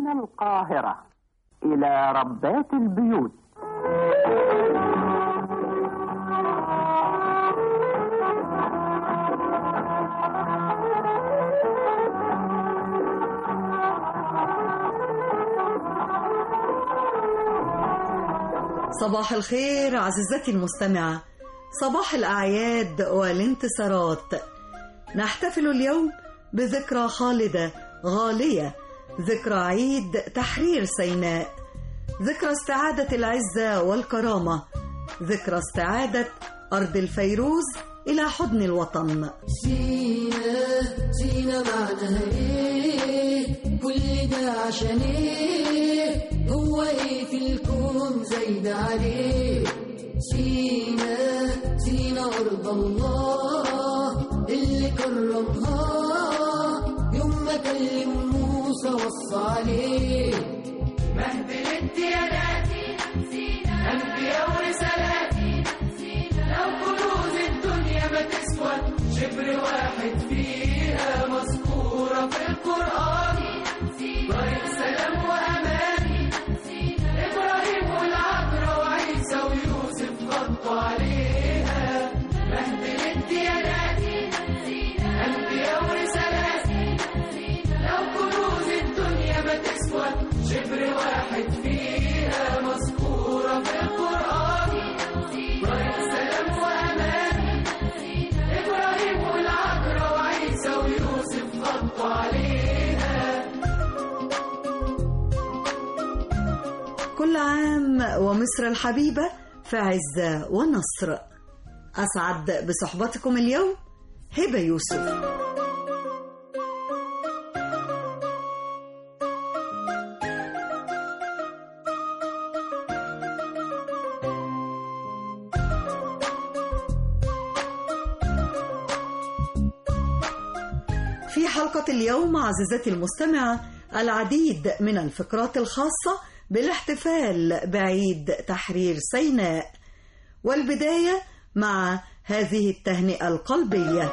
من القاهرة إلى ربات البيوت صباح الخير عزيزتي المستمعة صباح الأعياد والانتصارات نحتفل اليوم بذكرى خالدة غالية ذكرى عيد تحرير سيناء ذكرى استعادة العزة والكرامة ذكرى استعادة أرض الفيروز إلى حضن الوطن سينا سينا معناها ايه كل ده عشان ايه هو ايه في الكون زايد عليه سينا سينا ارض الله اللي كرمها يوم ما كلم موسى وصى عليه مهد الدياناتي أنبياء ورسالاتي لو كنوز الدنيا ما تسوى شبر واحد فيها مذكورة في القرآن طريق سلام وأمان إبراهيم والعذراء وعيسى ويوسف غطوا عليها مهد الدياناتي أنبياء ورسالاتي لو كنوز الدنيا ما تسوى شبر واحد فيها مذكورة في القرآن طريق سلام وأمان إبراهيم والعذراء وعيسى ويوسف غطوا عليها كل عام ومصر الحبيبة في عزة ونصر أسعد بصحبتكم اليوم هبة يوسف في حلقة اليوم عزيزتي المستمعة العديد من الفقرات الخاصة بالاحتفال بعيد تحرير سيناء والبداية مع هذه التهنئة القلبية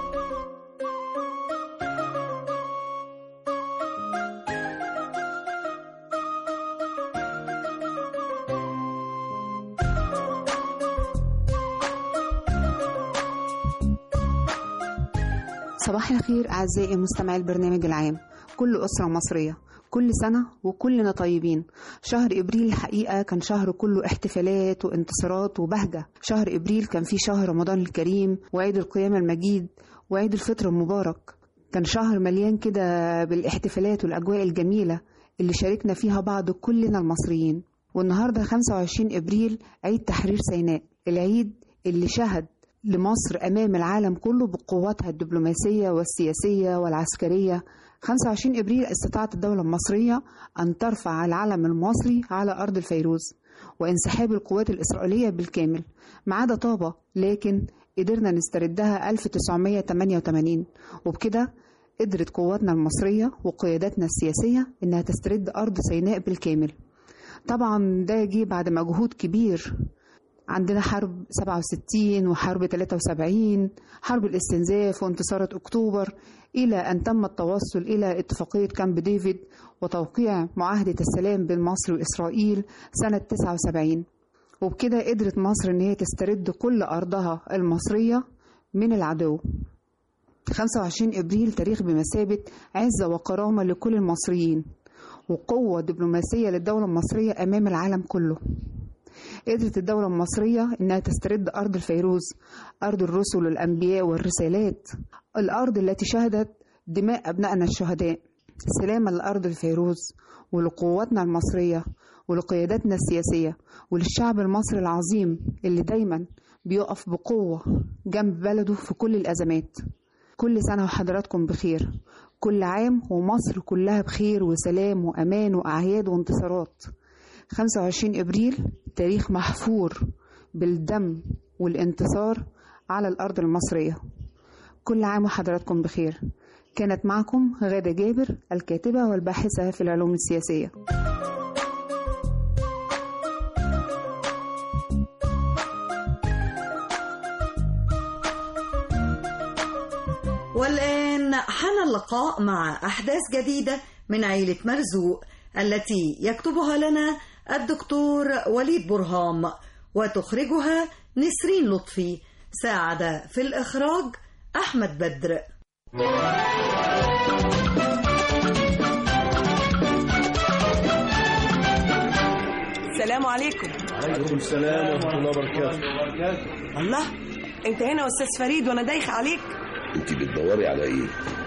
صباح الخير أعزائي مستمعي البرنامج العام كل أسرة مصرية كل سنة وكلنا طيبين شهر إبريل الحقيقة كان شهر كله احتفالات وانتصارات وبهجة شهر إبريل كان فيه شهر رمضان الكريم وعيد القيامة المجيد وعيد الفطر المبارك كان شهر مليان كده بالاحتفالات والأجواء الجميلة اللي شاركنا فيها بعض كلنا المصريين والنهاردة 25 إبريل عيد تحرير سيناء العيد اللي شهد لمصر أمام العالم كله بقواتها الدبلوماسية والسياسية والعسكرية 25 إبريل استطاعت الدولة المصرية أن ترفع العلم المصري على أرض الفيروز وانسحاب القوات الإسرائيلية بالكامل ما عدا طابة لكن قدرنا نستردها 1988 وبكده قدرت قواتنا المصرية وقياداتنا السياسية إنها تسترد أرض سيناء بالكامل طبعا ده جه بعد مجهود كبير عندنا حرب 67 وحرب 73 حرب الاستنزاف وانتصارات أكتوبر إلى أن تم التوصل إلى اتفاقية كامب ديفيد وتوقيع معاهدة السلام بين مصر وإسرائيل سنة 79 وبكده قدرت مصر إن هي تسترد كل أرضها المصرية من العدو 25 إبريل تاريخ بمثابة عزة وكرامة لكل المصريين وقوة دبلوماسية للدولة المصرية أمام العالم كله قدرت الدولة المصرية إنها تسترد أرض الفيروز أرض الرسل والأنبياء والرسالات الأرض التي شهدت دماء أبنائنا الشهداء سلامة لأرض الفيروز ولقواتنا المصرية ولقياداتنا السياسية وللشعب المصري العظيم اللي دايما بيقف بقوة جنب بلده في كل الأزمات كل سنة وحضراتكم بخير كل عام ومصر كلها بخير وسلام وأمان وأعياد وانتصارات 25 إبريل تاريخ محفور بالدم والانتصار على الأرض المصرية كل عام وحضراتكم بخير كانت معكم غادة جابر الكاتبة والباحثة في العلوم السياسية والآن حان اللقاء مع أحداث جديدة من عيلة مرزوق التي يكتبها لنا الدكتور وليد برهام وتخرجها نسرين لطفي ساعد في الإخراج أحمد بدر السلام عليكم عليكم السلام ورحمة الله وبركاته الله انت هنا يا استاذ فريد وانا دايخه عليك انت بتدوري على ايه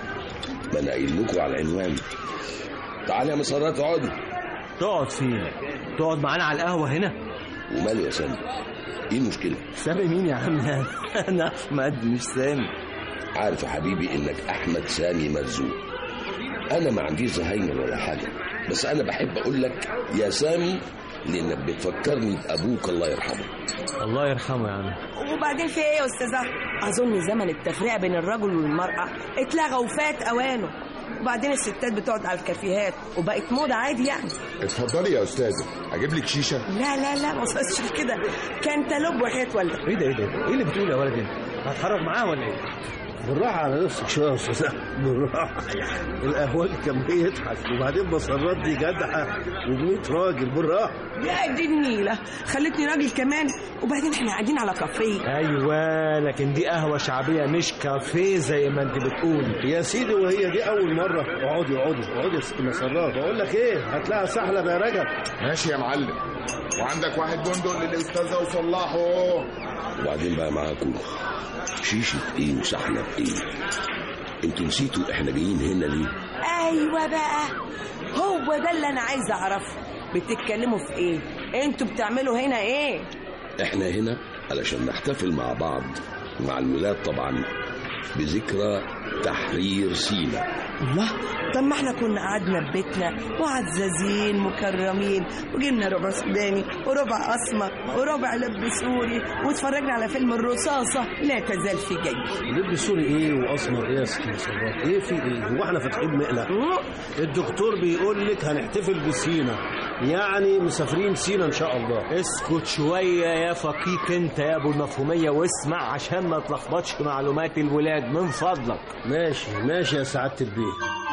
ما انا قايل لكم على العنوان تعالي يا مسارات اقعدي تقعد فين؟ تقعد معانا على القهوة هنا؟ وماله يا سامي ايه المشكله سامي مين يا عم؟ أنا أحمد مش سامي عارف يا حبيبي انك احمد سامي مرزوق انا ما عنديش زهايمر ولا حاجه بس انا بحب اقول لك يا سامي لانك بتفكرني بابوك الله يرحمه الله يرحمه يا عم وبعدين في ايه يا استاذ أحمد؟ اظن زمن التفرقه بين الرجل والمراه اتلغى وفات اوانه وبعدين الستات بتقعد على الكافيهات وبقت موضه عادي يعني اتفضلي يا استاذه اجيب لك شيشه لا لا لا ما وصلتش كده كان تلب وحياه والدك إيه ده إيه ده؟ إيه اللي بتقول يا ولد أنت؟ هتحرك معاه ولا إيه؟ بالراحة على نفسك شوية يا أستاذ بالراحة القهوجي كان بيضحك وبعدين مسرات دي جدعة و100 راجل بالراحة يا دي النيله خلتني راجل كمان وبعدين احنا قاعدين على كافيه أيوة لكن دي قهوة شعبية مش كافيه زي ما أنت بتقول يا سيدي وهي دي أول مرة اقعدي اقعدي اقعدي يا ست مسرات بقول لك إيه هتلاقيها سحلب يا رجب ماشي يا معلم وعندك واحد بندق للاستاذه وصلاحه وبعدين بقى معاكم شيشه ايه وسحله ايه انتوا نسيتوا احنا جايين هنا ليه ايوه بقى هو ده اللي انا عايزه اعرفه بتتكلموا في ايه انتوا بتعملوا هنا ايه احنا هنا علشان نحتفل مع بعض مع الولاد طبعا بذكرى تحرير سينا الله طب ما احنا كنا قعدنا في بيتنا وعزازين مكرمين وجبنا ربع سوداني وربع اسمر وربع لب سوري واتفرجنا على فيلم الرصاصه لا تزال في جيبي لب سوري إيه وأسمر إيه يا ست مسرات إيه في إيه هو إحنا فاتحين مقلة الدكتور بيقول لك هنحتفل بسينا يعني مسافرين سينا إن شاء الله اسكت شوية يا فقيق أنت يا أبو المفهومية واسمع عشان ما تلخبطش معلومات الولاد من فضلك ماشي ماشي يا سعادة البيه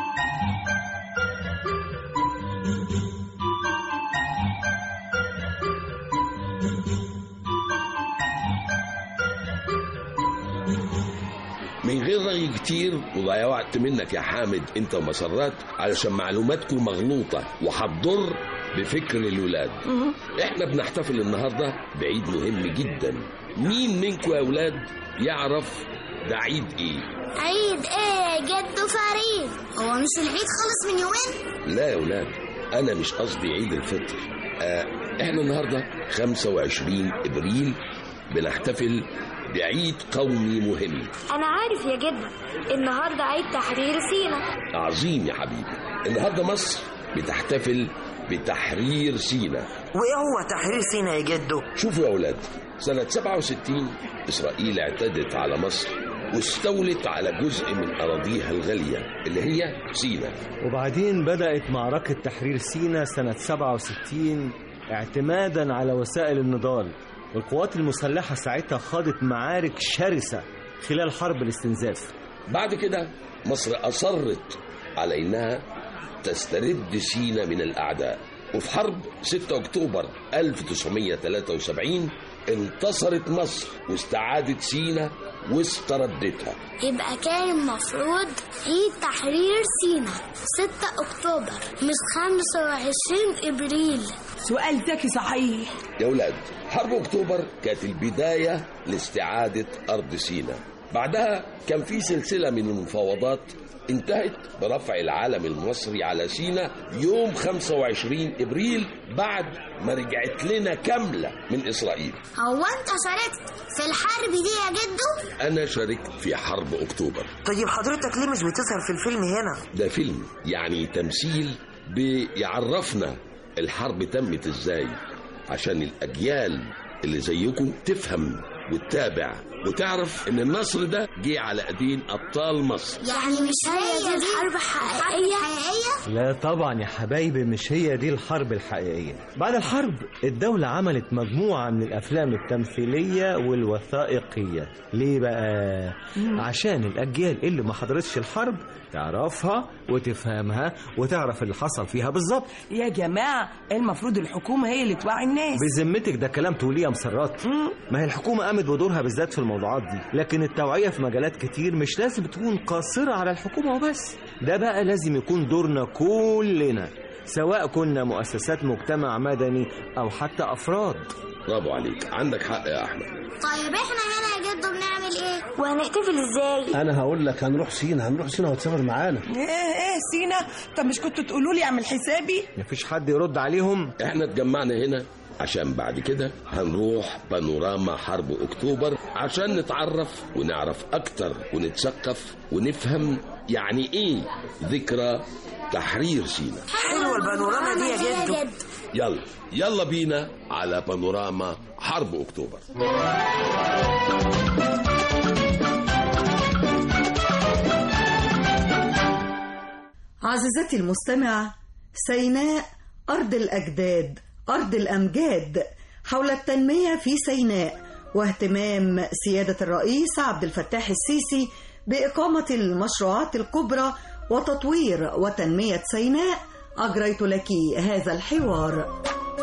من غير رغي كتير وضيع وقت منك يا حامد انت ومسرات علشان معلوماتكم مغلوطة وهتضر بفكر الولاد احنا بنحتفل النهاردة بعيد مهم جدا مين منكم يا اولاد يعرف ده عيد ايه عيد ايه يا جد فريد هو مش العيد خلص من يومين لا يا ولاد انا مش قصدي عيد الفطر آه احنا النهارده 25 ابريل بنحتفل بعيد قومي مهم انا عارف يا جد النهارده عيد تحرير سينا عظيم يا حبيبي النهارده مصر بتحتفل بتحرير سينا وايه هو تحرير سينا يا جدو شوفوا يا اولاد سنة 67 إسرائيل اعتدت على مصر واستولت على جزء من أراضيها الغالية اللي هي سينا وبعدين بدأت معركة تحرير سينا سنة 67 اعتمادا على وسائل النضال والقوات المسلحة ساعتها خاضت معارك شرسة خلال حرب الاستنزاف بعد كده مصر أصرت على إنها تسترد سينا من الأعداء وفي حرب 6 أكتوبر 1973 انتصرت مصر واستعادت سينا واستردتها يبقى كان المفروض عيد تحرير سينا 6 اكتوبر مش 25 ابريل سؤال ذكي صحيح يا ولاد حرب أكتوبر كانت البداية لاستعادة أرض سينا بعدها كان في سلسلة من المفاوضات انتهت برفع العالم المصري على سينا يوم 25 ابريل بعد ما رجعت لنا كامله من اسرائيل. هو انت شاركت في الحرب دي يا جدو انا شاركت في حرب اكتوبر. طيب حضرتك ليه مش بتظهر في الفيلم هنا ده فيلم يعني تمثيل بيعرفنا الحرب تمت ازاي عشان الاجيال اللي زيكم تفهم وتتابع وتعرف ان النصر ده جه على ايدين ابطال مصر يعني مش هي دي الحرب حقيقية حقيقية لا طبعا يا حبايبي مش هي دي الحرب الحقيقية بعد الحرب الدولة عملت مجموعة من الأفلام التمثيلية والوثائقية ليه بقى؟ عشان الأجيال اللي ما حضرتش الحرب تعرفها وتفهمها وتعرف اللي حصل فيها بالظبط يا جماعة المفروض الحكومة هي اللي توعي الناس بذمتك ده كلام تقوليه يا مسرات ما هي الحكومة قامت بدورها بالذات في الموضوعات دي لكن التوعية في مجالات كتير مش لازم تكون قاصرة على الحكومة وبس ده بقى لازم يكون دورنا كلنا سواء كنا مؤسسات مجتمع مدني أو حتى أفراد برافو عليك عندك حق يا احمد طيب احنا هنا يا جدو بنعمل ايه وهنحتفل ازاي انا هقول لك هنروح سينا هنروح سينا وتسافر معانا ايه ايه سينا طب مش كنتوا تقولوا لي اعمل حسابي مفيش حد يرد عليهم احنا اتجمعنا هنا عشان بعد كده هنروح بانوراما حرب اكتوبر عشان نتعرف ونعرف اكتر ونتثقف ونفهم يعني ايه ذكرى تحرير سينا حلوة البانوراما دي يا جدو يلا يلا بينا على بانوراما حرب اكتوبر عزيزتي المستمع سيناء أرض الأجداد أرض الأمجاد حول التنمية في سيناء واهتمام سيادة الرئيس عبد الفتاح السيسي بإقامة المشروعات الكبرى وتطوير وتنمية سيناء أجريت لك هذا الحوار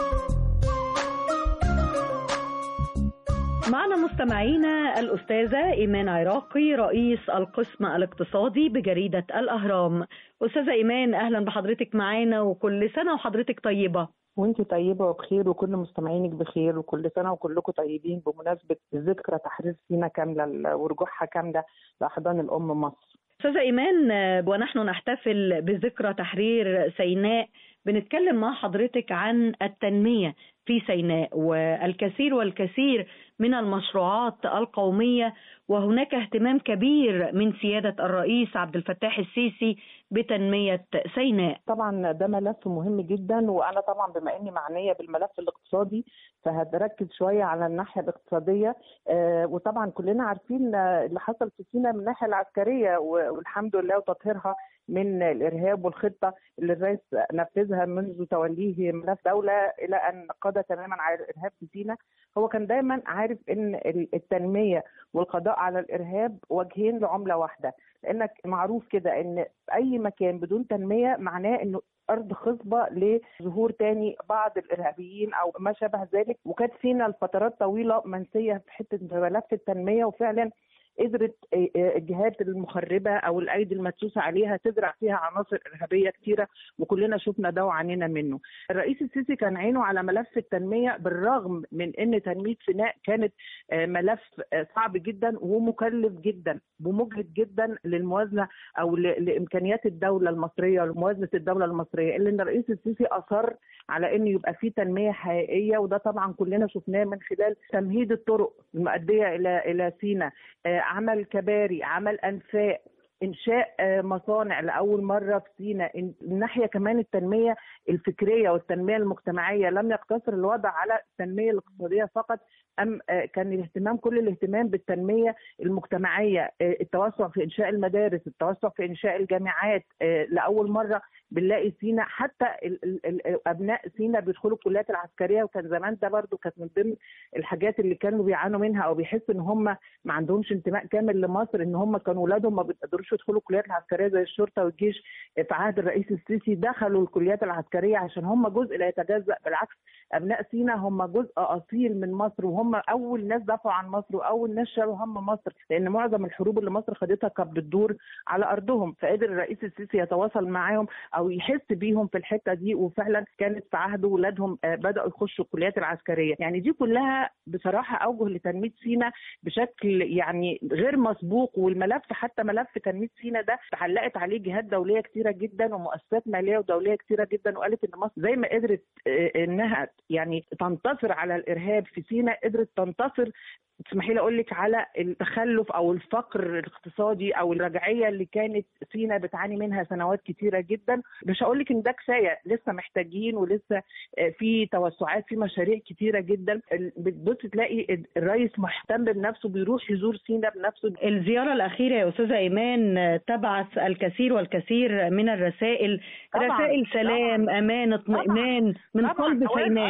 معنا مستمعينا الأستاذة إيمان عراقي رئيس القسم الاقتصادي بجريدة الأهرام أستاذة إيمان أهلا بحضرتك معانا وكل سنة وحضرتك طيبة وانت طيبة وبخير وكل مستمعينك بخير وكل سنة وكلكم طيبين بمناسبة ذكرى تحرير سينا كاملة ورجوعها كاملة لأحضان الأم مصر أستاذة إيمان ونحن نحتفل بذكرى تحرير سيناء بنتكلم مع حضرتك عن التنمية في سيناء والكثير والكثير من المشروعات القومية وهناك اهتمام كبير من سيادة الرئيس عبد الفتاح السيسي بتنمية سيناء طبعا ده ملف مهم جدا وأنا طبعا بما إني معنية بالملف الاقتصادي فهركز شوية على الناحية الاقتصادية آه وطبعا كلنا عارفين اللي حصل في سيناء من الناحية العسكرية والحمد لله وتطهيرها من الارهاب والخطه اللي الرئيس نفذها منذ توليه ملف دوله الى ان قضى تماما على الارهاب في سيناء هو كان دايما عارف ان التنميه والقضاء على الارهاب وجهين لعمله واحده لانك معروف كده ان اي مكان بدون تنميه معناه انه ارض خصبه لظهور تاني بعض الارهابيين او ما شابه ذلك وكانت سينا لفترات طويله منسيه في حته ملف التنميه وفعلا قدرت الجهات المخربه او الايدي المدسوسه عليها تزرع فيها عناصر ارهابيه كثيره وكلنا شفنا ده وعانينا منه. الرئيس السيسي كان عينه على ملف التنميه بالرغم من ان تنميه سيناء كانت ملف صعب جدا ومكلف جدا ومجهد جدا للموازنه او لامكانيات الدوله المصريه ولموازنه الدوله المصريه الا ان الرئيس السيسي اصر على انه يبقى في تنميه حقيقيه وده طبعا كلنا شفناه من خلال تمهيد الطرق المؤديه الى الى سيناء عمل كباري عمل انفاق انشاء مصانع لاول مره في سيناء الناحيه كمان التنميه الفكريه والتنميه المجتمعيه لم يقتصر الوضع على التنميه الاقتصاديه فقط ام كان الاهتمام كل الاهتمام بالتنميه المجتمعيه التوسع في انشاء المدارس التوسع في انشاء الجامعات لاول مره بنلاقي سينا حتى ال ال ال ابناء سينا بيدخلوا الكليات العسكريه وكان زمان ده برضو كانت من ضمن الحاجات اللي كانوا بيعانوا منها او بيحسوا ان هم ما عندهمش انتماء كامل لمصر ان هم كانوا اولادهم ما بيقدروش يدخلوا الكليات العسكريه زي الشرطه والجيش في عهد الرئيس السيسي دخلوا الكليات العسكريه عشان هم جزء لا يتجزا بالعكس ابناء سينا هم جزء اصيل من مصر وهم اول ناس دافعوا عن مصر واول ناس شالوا هم مصر لان معظم الحروب اللي مصر خدتها كانت بتدور على ارضهم فقدر الرئيس السيسي يتواصل معاهم او يحس بيهم في الحته دي وفعلا كانت في عهده ولادهم بداوا يخشوا الكليات العسكريه يعني دي كلها بصراحه اوجه لتنميه سينا بشكل يعني غير مسبوق والملف حتى ملف تنميه سينا ده علقت عليه جهات دوليه كثيره جدا ومؤسسات ماليه ودوليه كثيره جدا وقالت ان مصر زي ما قدرت انها يعني تنتصر على الارهاب في سينا قدرت تنتصر تسمحي لي اقول لك على التخلف او الفقر الاقتصادي او الرجعيه اللي كانت سينا بتعاني منها سنوات كتيره جدا مش هقول لك ان ده كفايه لسه محتاجين ولسه في توسعات في مشاريع كتيره جدا بتبص تلاقي الرئيس مهتم بنفسه بيروح يزور سينا بنفسه الزياره الاخيره يا استاذه ايمان تبعث الكثير والكثير من الرسائل طبعاً. رسائل سلام طبعاً. امان اطمئنان من طبعاً. قلب أولاً سيناء أرض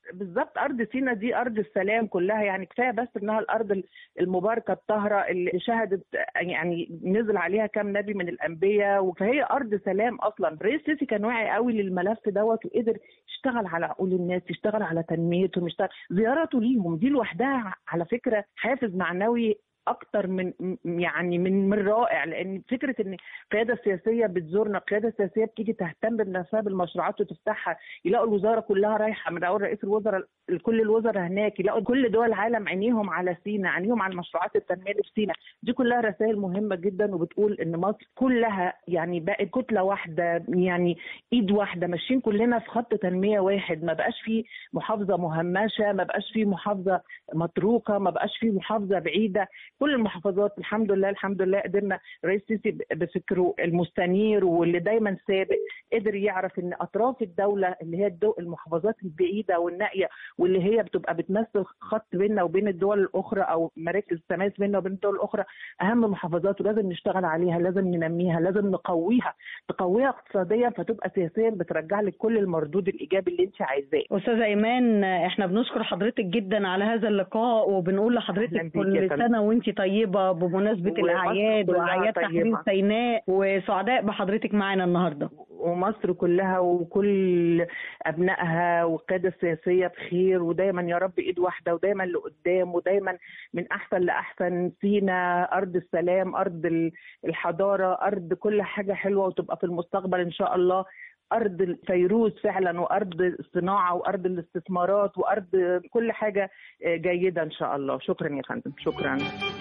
بالظبط ارض سينا دي ارض السلام كلها يعني كفايه بس انها الارض المباركه الطاهره اللي شهدت يعني نزل عليها كام نبي من الانبياء فهي ارض سلام اصلا الرئيس السيسي كان واعي قوي للملف دوت وقدر يشتغل على عقول الناس يشتغل على تنميتهم يشتغل زياراته ليهم دي لوحدها على فكره حافز معنوي اكتر من يعني من من رائع لان فكره ان القياده السياسيه بتزورنا القياده السياسيه بتيجي تهتم بنفسها بالمشروعات وتفتحها يلاقوا الوزاره كلها رايحه من اول رئيس الوزراء كل الوزراء هناك يلاقوا كل دول العالم عينيهم على سينا عينيهم على مشروعات التنميه اللي في سينا دي كلها رسائل مهمه جدا وبتقول ان مصر كلها يعني بقت كتله واحده يعني ايد واحده ماشيين كلنا في خط تنميه واحد ما بقاش في محافظه مهمشه ما بقاش في محافظه متروكه ما بقاش في محافظه بعيده كل المحافظات الحمد لله الحمد لله قدرنا رئيس السيسي بفكره المستنير واللي دايما سابق قدر يعرف ان اطراف الدوله اللي هي الدو المحافظات البعيده والنائيه واللي هي بتبقى بتمثل خط بيننا وبين الدول الاخرى او مراكز تماس بيننا وبين الدول الاخرى اهم محافظات ولازم نشتغل عليها لازم ننميها لازم نقويها تقويها اقتصاديا فتبقى سياسيا بترجع لك كل المردود الايجابي اللي انت عايزاه استاذه ايمان احنا بنشكر حضرتك جدا على هذا اللقاء وبنقول لحضرتك كل سنه وانت طيبه بمناسبه الاعياد واعياد تحرير سيناء وسعداء بحضرتك معانا النهارده ومصر كلها وكل ابنائها والقياده السياسيه بخير ودايما يا رب ايد واحده ودايما لقدام ودايما من احسن لاحسن سينا ارض السلام ارض الحضاره ارض كل حاجه حلوه وتبقى في المستقبل ان شاء الله ارض الفيروز فعلا وارض الصناعه وارض الاستثمارات وارض كل حاجه جيده ان شاء الله شكرا يا فندم شكرا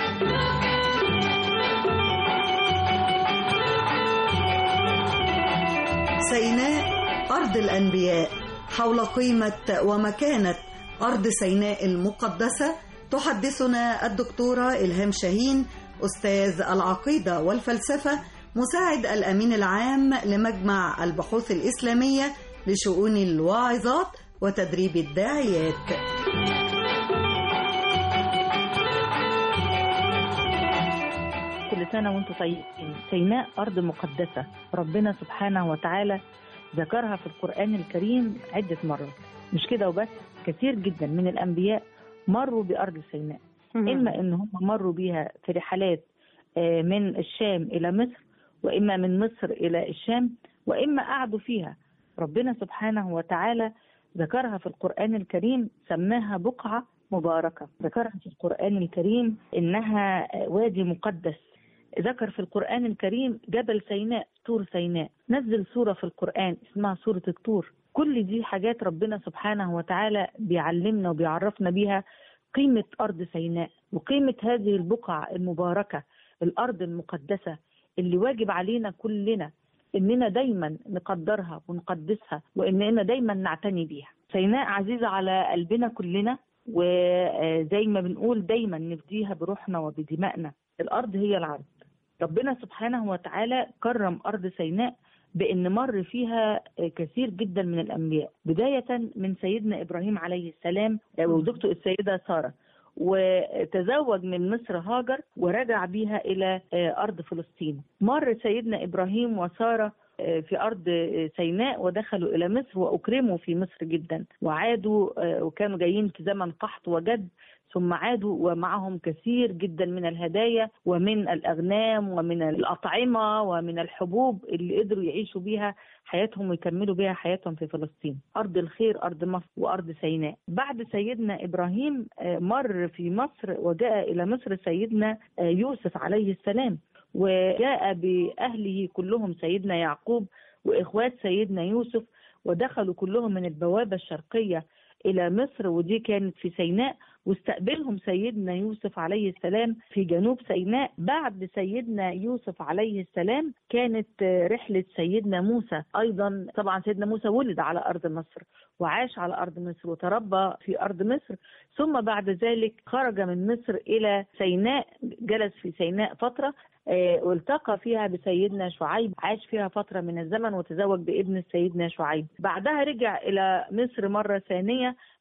سيناء أرض الأنبياء حول قيمة ومكانة أرض سيناء المقدسة تحدثنا الدكتورة إلهام شاهين أستاذ العقيدة والفلسفة مساعد الأمين العام لمجمع البحوث الإسلامية لشؤون الواعظات وتدريب الداعيات كل سنة وانتم طيبين سيناء أرض مقدسة ربنا سبحانه وتعالى ذكرها في القرآن الكريم عدة مرات مش كده وبس كثير جدا من الأنبياء مروا بأرض سيناء إما إن هم مروا بيها في رحلات من الشام إلى مصر وإما من مصر إلى الشام وإما قعدوا فيها ربنا سبحانه وتعالى ذكرها في القرآن الكريم سماها بقعة مباركة ذكرها في القرآن الكريم إنها وادي مقدس ذكر في القرآن الكريم جبل سيناء طور سيناء نزل سورة في القرآن اسمها سورة الطور كل دي حاجات ربنا سبحانه وتعالى بيعلمنا وبيعرفنا بيها قيمة أرض سيناء وقيمة هذه البقعة المباركة الأرض المقدسة اللي واجب علينا كلنا إننا دايما نقدرها ونقدسها وإننا دايما نعتني بيها سيناء عزيزة على قلبنا كلنا وزي ما بنقول دايما نفديها بروحنا وبدمائنا الأرض هي العرض ربنا سبحانه وتعالى كرم أرض سيناء بأن مر فيها كثير جدا من الأنبياء بداية من سيدنا إبراهيم عليه السلام وزوجته السيدة سارة وتزوج من مصر هاجر ورجع بها إلى أرض فلسطين مر سيدنا إبراهيم وسارة في أرض سيناء ودخلوا إلى مصر وأكرموا في مصر جدا وعادوا وكانوا جايين في زمن قحط وجد ثم عادوا ومعهم كثير جدا من الهدايا ومن الأغنام ومن الأطعمة ومن الحبوب اللي قدروا يعيشوا بيها حياتهم ويكملوا بيها حياتهم في فلسطين أرض الخير أرض مصر وأرض سيناء بعد سيدنا إبراهيم مر في مصر وجاء إلى مصر سيدنا يوسف عليه السلام وجاء بأهله كلهم سيدنا يعقوب وإخوات سيدنا يوسف ودخلوا كلهم من البوابة الشرقية إلى مصر ودي كانت في سيناء واستقبلهم سيدنا يوسف عليه السلام في جنوب سيناء بعد سيدنا يوسف عليه السلام كانت رحلة سيدنا موسى أيضا طبعا سيدنا موسى ولد على أرض مصر وعاش على أرض مصر وتربى في أرض مصر ثم بعد ذلك خرج من مصر إلى سيناء جلس في سيناء فترة والتقى فيها بسيدنا شعيب عاش فيها فترة من الزمن وتزوج بابن سيدنا شعيب بعدها رجع إلى مصر مرة ثانية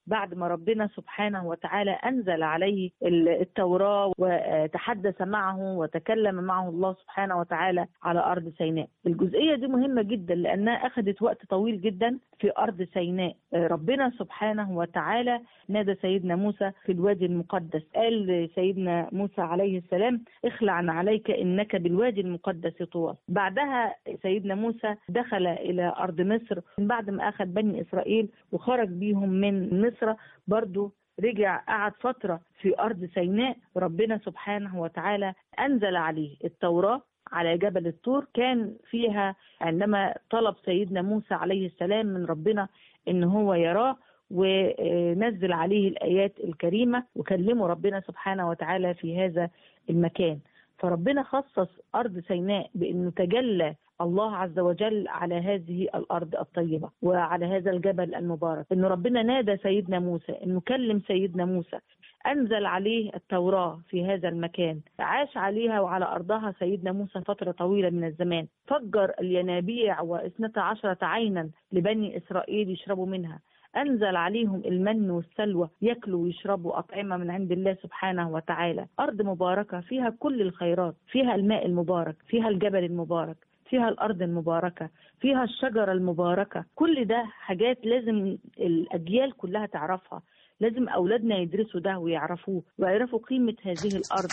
بعد ما ربنا سبحانه وتعالى أنزل عليه التوراة وتحدث معه وتكلم معه الله سبحانه وتعالى على أرض سيناء الجزئية دي مهمة جدا لأنها أخذت وقت طويل جدا في أرض سيناء ربنا سبحانه وتعالى نادى سيدنا موسى في الوادي المقدس قال سيدنا موسى عليه السلام اخلع عليك إنك بالوادي المقدس طوى بعدها سيدنا موسى دخل إلى أرض مصر من بعد ما أخذ بني إسرائيل وخرج بيهم من مصر برضو رجع قعد فترة في أرض سيناء ربنا سبحانه وتعالى أنزل عليه التوراة على جبل الطور كان فيها عندما طلب سيدنا موسى عليه السلام من ربنا ان هو يراه ونزل عليه الآيات الكريمة وكلمه ربنا سبحانه وتعالى في هذا المكان فربنا خصص أرض سيناء بأنه تجلى الله عز وجل على هذه الأرض الطيبة وعلى هذا الجبل المبارك أن ربنا نادى سيدنا موسى أنه كلم سيدنا موسى أنزل عليه التوراة في هذا المكان عاش عليها وعلى أرضها سيدنا موسى فترة طويلة من الزمان فجر الينابيع واثنتا عشرة عينا لبني إسرائيل يشربوا منها أنزل عليهم المن والسلوى يأكلوا ويشربوا أطعمة من عند الله سبحانه وتعالى أرض مباركة فيها كل الخيرات فيها الماء المبارك فيها الجبل المبارك فيها الأرض المباركة فيها الشجرة المباركة كل ده حاجات لازم الأجيال كلها تعرفها لازم أولادنا يدرسوا ده ويعرفوه ويعرفوا قيمة هذه الأرض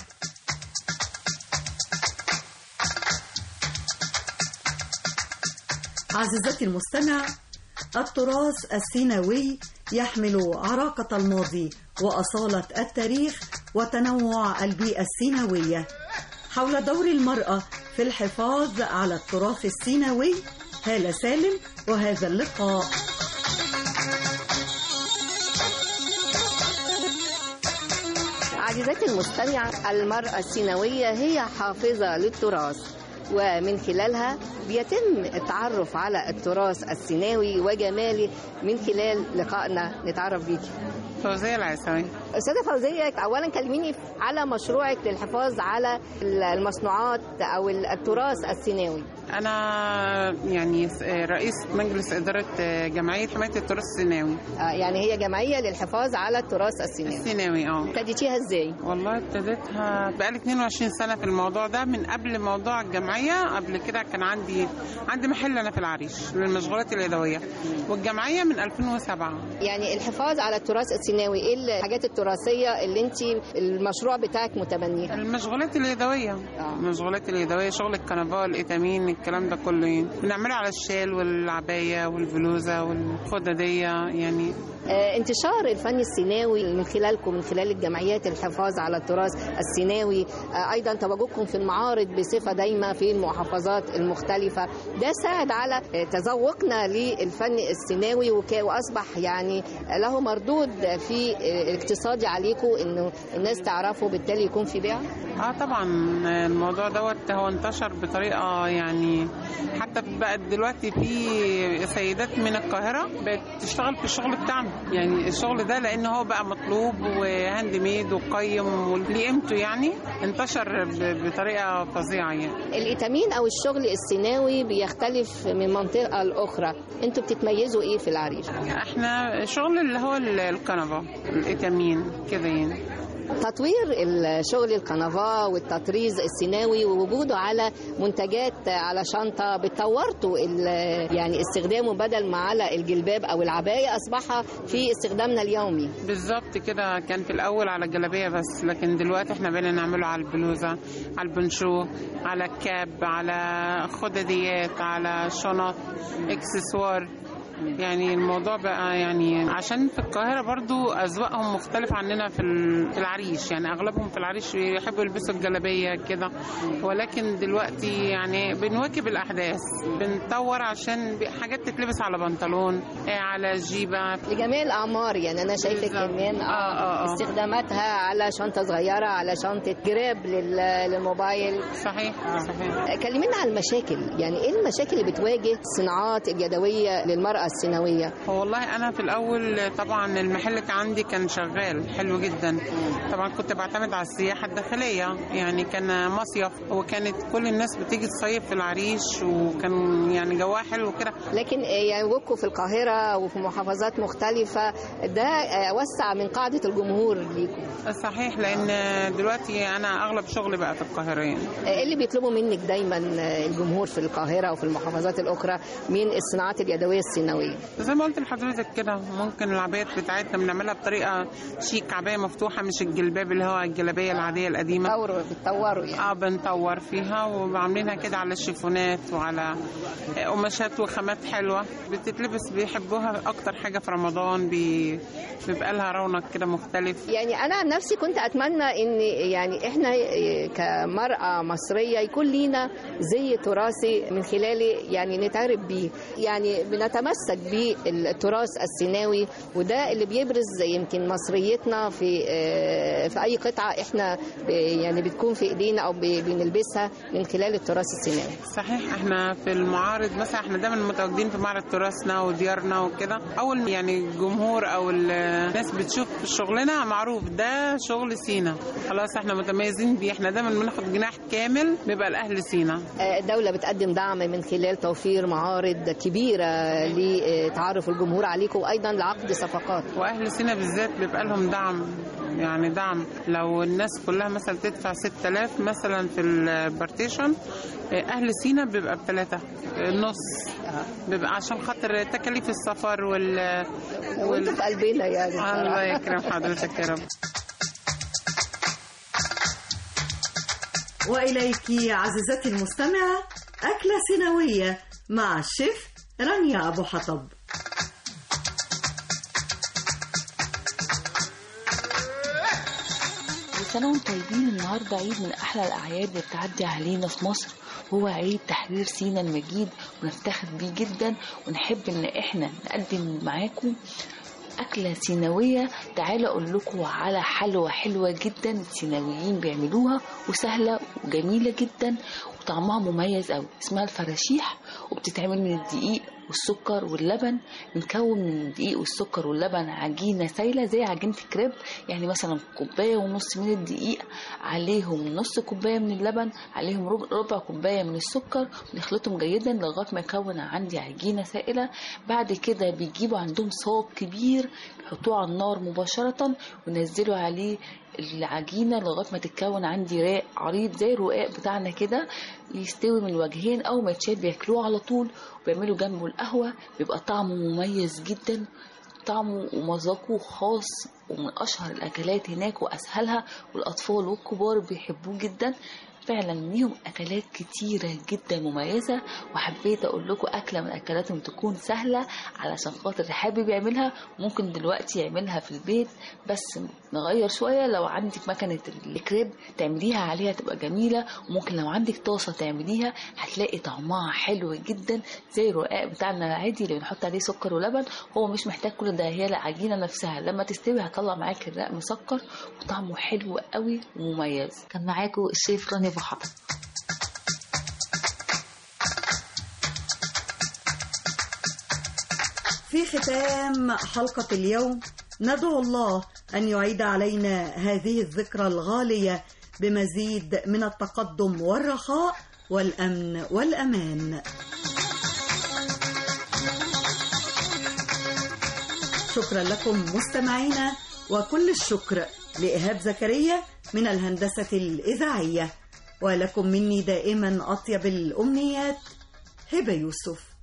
عزيزتي المستمع التراث السيناوي يحمل عراقة الماضي وأصالة التاريخ وتنوع البيئة السيناوية حول دور المرأة في الحفاظ على التراث السيناوي هالة سالم وهذا اللقاء عزيزتي المستمعة المرأة السيناوية هي حافظة للتراث ومن خلالها بيتم التعرف على التراث السيناوي وجماله من خلال لقائنا نتعرف بيكي فوزية العيساوي أستاذة فوزية أولا كلميني على مشروعك للحفاظ على المصنوعات أو التراث السيناوي أنا يعني رئيس مجلس إدارة جمعية حماية التراث السيناوي آه يعني هي جمعية للحفاظ على التراث السيناوي السيناوي اه ابتديتيها ازاي؟ والله ابتديتها بقالي 22 سنة في الموضوع ده من قبل موضوع الجمعية قبل كده كان عندي عندي محل أنا في العريش للمشغولات اليدوية والجمعية من 2007 يعني الحفاظ على التراث السيناوي ايه الحاجات التراثية اللي انت المشروع بتاعك متبنيها؟ المشغولات اليدوية آه. المشغولات اليدوية شغل الكنفال الإتامين الكلام ده كله يعني بنعمله على الشال والعباية والبلوزة والخددية يعني آه انتشار الفن السيناوي من خلالكم من خلال الجمعيات الحفاظ على التراث السيناوي آه ايضا تواجدكم في المعارض بصفه دايمه في المحافظات المختلفه ده ساعد على آه تذوقنا للفن السيناوي واصبح يعني له مردود في الاقتصادي عليكم انه الناس تعرفه بالتالي يكون في بيع اه طبعا الموضوع دوت هو انتشر بطريقه يعني حتى بقت دلوقتي في سيدات من القاهره بقت تشتغل في الشغل بتاعنا يعني الشغل ده لان هو بقى مطلوب وهاند ميد وقيم وليه قيمته يعني انتشر بطريقه فظيعه يعني الاتامين او الشغل السيناوي بيختلف من منطقه لاخرى انتوا بتتميزوا ايه في العريش احنا شغل اللي هو الكنفه الاتامين كده يعني تطوير الشغل الكنفا والتطريز السيناوي ووجوده على منتجات على شنطة بتطورته يعني استخدامه بدل ما على الجلباب أو العباية أصبح في استخدامنا اليومي بالظبط كده كان في الأول على الجلابية بس لكن دلوقتي احنا بقينا نعمله على البلوزة على البنشو على الكاب على خدديات على شنط اكسسوار يعني الموضوع بقى يعني عشان في القاهرة برضو أذواقهم مختلف عننا في العريش يعني أغلبهم في العريش يحبوا يلبسوا الجلابية كده ولكن دلوقتي يعني بنواكب الأحداث بنطور عشان حاجات تتلبس على بنطلون على جيبة لجميع الأعمار يعني أنا شايفة كمان آه آه آه. استخداماتها على شنطة صغيرة على شنطة جراب للموبايل صحيح صحيح كلمينا عن المشاكل يعني إيه المشاكل اللي بتواجه الصناعات اليدوية للمرأة السيناويه هو والله انا في الاول طبعا المحل كان عندي كان شغال حلو جدا طبعا كنت بعتمد على السياحه الداخليه يعني كان مصيف وكانت كل الناس بتيجي تصيف في العريش وكان يعني جواها حلو كده لكن يعني وجودكم في القاهره وفي محافظات مختلفه ده وسع من قاعده الجمهور ليكم صحيح لان دلوقتي انا اغلب شغلي بقى في القاهره يعني ايه اللي بيطلبوا منك دايما الجمهور في القاهره وفي المحافظات الاخرى من الصناعات اليدويه السيناويه زي ما قلت لحضرتك كده ممكن العبايات بتاعتنا بنعملها بطريقه شيك عبايه مفتوحه مش الجلباب اللي هو الجلابيه العاديه القديمه بتطوروا بتطوروا يعني اه بنطور فيها وعاملينها كده على الشيفونات وعلى قماشات وخامات حلوه بتتلبس بيحبوها اكتر حاجه في رمضان بي... بيبقى لها رونق كده مختلف يعني انا عن نفسي كنت اتمنى ان يعني احنا كمراه مصريه يكون لينا زي تراثي من خلاله يعني نتعرف بيه يعني بنتمسك بالتراث السيناوي وده اللي بيبرز يمكن مصريتنا في في اي قطعه احنا يعني بتكون في ايدينا او بنلبسها من خلال التراث السيناوي صحيح احنا في المعارض مثلا احنا دايما متواجدين في معرض تراثنا وديارنا وكده اول يعني الجمهور او الناس بتشوف شغلنا معروف ده شغل سينا خلاص احنا متميزين بيه احنا دايما بناخد جناح كامل بيبقى لاهل سينا الدوله بتقدم دعم من خلال توفير معارض كبيره لتعرف الجمهور عليكم وايضا لعقد صفقات واهل سينا بالذات بيبقى لهم دعم يعني دعم لو الناس كلها مثلا تدفع 6000 مثلا في البارتيشن اهل سينا بيبقى بثلاثة نص بيبقى عشان خاطر تكاليف السفر وال وانتوا في قلبنا يعني الله يكرم حضرتك يا رب وإليك عزيزتي المستمعة أكلة سيناوية مع الشيف رانيا أبو حطب سنة وانتم طيبين النهاردة عيد من أحلى الأعياد اللي بتعدي علينا في مصر هو عيد تحرير سينا المجيد ونفتخر بيه جدا ونحب ان احنا نقدم معاكم أكلة سيناوية تعالى أقول لكم على حلوة حلوة جدا السيناويين بيعملوها وسهلة وجميلة جدا وطعمها مميز أوي اسمها الفراشيح وبتتعمل من الدقيق والسكر واللبن بنكون من الدقيق والسكر واللبن عجينة سايلة زي عجينة الكريب يعني مثلا كوباية ونص من الدقيق عليهم نص كوباية من اللبن عليهم ربع كوباية من السكر ونخلطهم جيدا لغاية ما يكون عندي عجينة سائلة بعد كده بيجيبوا عندهم صاج كبير يحطوه على النار مباشرة وينزلوا عليه العجينة لغاية ما تتكون عندي راق عريض زي الرقاق بتاعنا كده يستوي من وجهين أو ما يتشال بياكلوه على طول وبيعملوا جنبه القهوة بيبقى طعمه مميز جدا طعمه ومذاقه خاص ومن أشهر الأكلات هناك وأسهلها والأطفال والكبار بيحبوه جدا فعلا ليهم اكلات كتيره جدا مميزه وحبيت اقول لكم اكله من اكلاتهم تكون سهله علشان خاطر حابب يعملها ممكن دلوقتي يعملها في البيت بس نغير شويه لو عندك مكنه الكريب تعمليها عليها تبقى جميله وممكن لو عندك طاسه تعمليها هتلاقي طعمها حلو جدا زي الرقاق بتاعنا العادي اللي بنحط عليه سكر ولبن هو مش محتاج كل ده هي العجينه نفسها لما تستوي هطلع معاك الرق مسكر وطعمه حلو قوي ومميز كان معاكم الشيف رانيا ابو حطب في ختام حلقة اليوم ندعو الله أن يعيد علينا هذه الذكرى الغالية بمزيد من التقدم والرخاء والأمن والأمان شكرا لكم مستمعينا وكل الشكر لإيهاب زكريا من الهندسة الإذاعية ولكم مني دائما أطيب الأمنيات هبة يوسف